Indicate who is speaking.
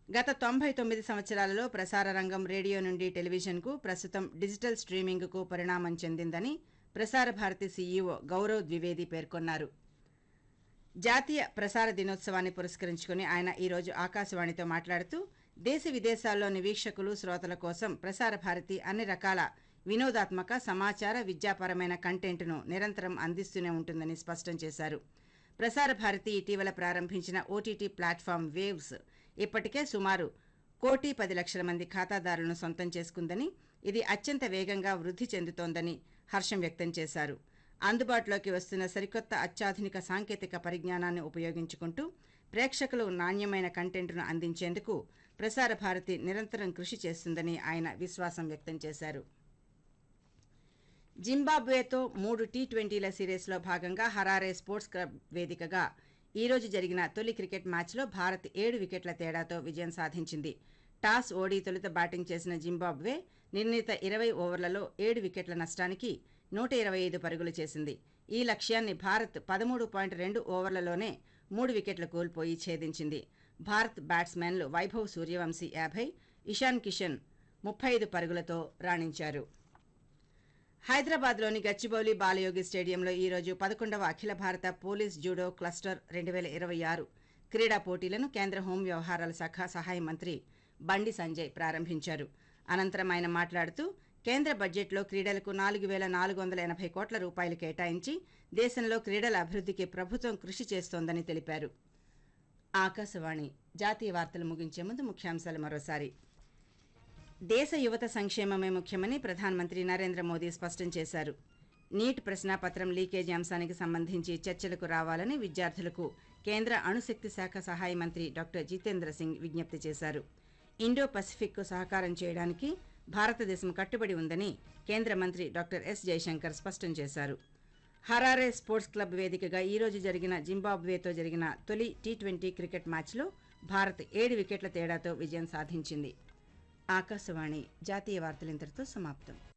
Speaker 1: గత తొంభై తొమ్మిది సంవత్సరాలలో ప్రసార రంగం రేడియో నుండి టెలివిజన్కు ప్రస్తుతం డిజిటల్ స్ట్రీమింగ్కు పరిణామం చెందిందని ప్రసార భారతి సీఈఓ గౌరవ్ ద్వివేది పేర్కొన్నారు జాతీయ ప్రసార దినోత్సవాన్ని పురస్కరించుకుని ఆయన ఈరోజు ఆకాశవాణితో మాట్లాడుతూ దేశ విదేశాల్లోని వీక్షకులు శ్రోతల కోసం ప్రసార భారతి అన్ని రకాల వినోదాత్మక సమాచార విద్యాపరమైన కంటెంట్ను నిరంతరం అందిస్తూనే ఉంటుందని స్పష్టం చేశారు ప్రసార భారతి ఇటీవల ప్రారంభించిన ఓటీటీ ప్లాట్ఫామ్ వేవ్స్ ఇప్పటికే సుమారు కోటి పది లక్షల మంది ఖాతాదారులను సొంతం చేసుకుందని ఇది అత్యంత వేగంగా వృద్ధి చెందుతోందని హర్షం వ్యక్తం చేశారు అందుబాటులోకి వస్తున్న సరికొత్త అత్యాధునిక సాంకేతిక పరిజ్ఞానాన్ని ఉపయోగించుకుంటూ ప్రేక్షకులు నాణ్యమైన కంటెంట్ను అందించేందుకు ప్రసార భారతి నిరంతరం కృషి చేస్తుందని ఆయన విశ్వాసం వ్యక్తం చేశారు జింబాబ్వేతో మూడు టీ ట్వంటీల సిరీస్లో భాగంగా హరారే స్పోర్ట్స్ క్లబ్ వేదికగా ఈ రోజు జరిగిన తొలి క్రికెట్ మ్యాచ్లో భారత్ ఏడు వికెట్ల తేడాతో విజయం సాధించింది టాస్ ఓడి తొలుత బ్యాటింగ్ చేసిన జింబాబ్వే నిర్ణీత ఇరవై ఓవర్లలో ఏడు వికెట్ల నష్టానికి నూట ఇరవై ఐదు పరుగులు చేసింది ఈ లక్ష్యాన్ని భారత్ పదమూడు పాయింట్ రెండు ఓవర్లలోనే మూడు వికెట్లు కోల్పోయి ఛేదించింది భారత్ బ్యాట్స్మెన్లు వైభవ్ సూర్యవంశీ యాభై ఇషాన్ కిషన్ ముప్పై ఐదు పరుగులతో రాణించారు హైదరాబాద్లోని గచ్చిబౌలి బాలయోగి స్టేడియంలో ఈ రోజు పదకొండవ అఖిల భారత పోలీస్ జూడో క్లస్టర్ రెండు వేల ఇరవై ఆరు క్రీడా పోటీలను కేంద్ర హోం వ్యవహారాల శాఖ సహాయ మంత్రి బండి సంజయ్ ప్రారంభించారు అనంతరం ఆయన మాట్లాడుతూ కేంద్ర బడ్జెట్లో క్రీడలకు నాలుగు వేల నాలుగు వందల ఎనభై కోట్ల రూపాయలు కేటాయించి దేశంలో క్రీడల అభివృద్ధికి ప్రభుత్వం కృషి చేస్తోందని తెలిపారు ఆకాశవాణి జాతీయ వార్తలు ముగించే ముందు ముఖ్యాంశాలు మరోసారి దేశ యువత సంక్షేమమే ముఖ్యమని ప్రధానమంత్రి నరేంద్ర మోదీ స్పష్టం చేశారు నీట్ ప్రశ్నాపత్రం లీకేజీ అంశానికి సంబంధించి చర్చలకు రావాలని విద్యార్థులకు కేంద్ర అణుశక్తి శాఖ సహాయ మంత్రి డాక్టర్ జితేంద్ర సింగ్ విజ్ఞప్తి చేశారు ఇండో పసిఫిక్కు సహకారం చేయడానికి భారతదేశం కట్టుబడి ఉందని కేంద్ర మంత్రి డాక్టర్ ఎస్ జయశంకర్ స్పష్టం చేశారు హరారే స్పోర్ట్స్ క్లబ్ వేదికగా ఈ రోజు జరిగిన జింబాబ్వేతో జరిగిన తొలి టీ ట్వంటీ క్రికెట్ మ్యాచ్లో భారత్ ఏడు వికెట్ల తేడాతో విజయం సాధించింది ఆకాశవాణి జాతీయ వార్తలు ఇంతటితో సమాప్తం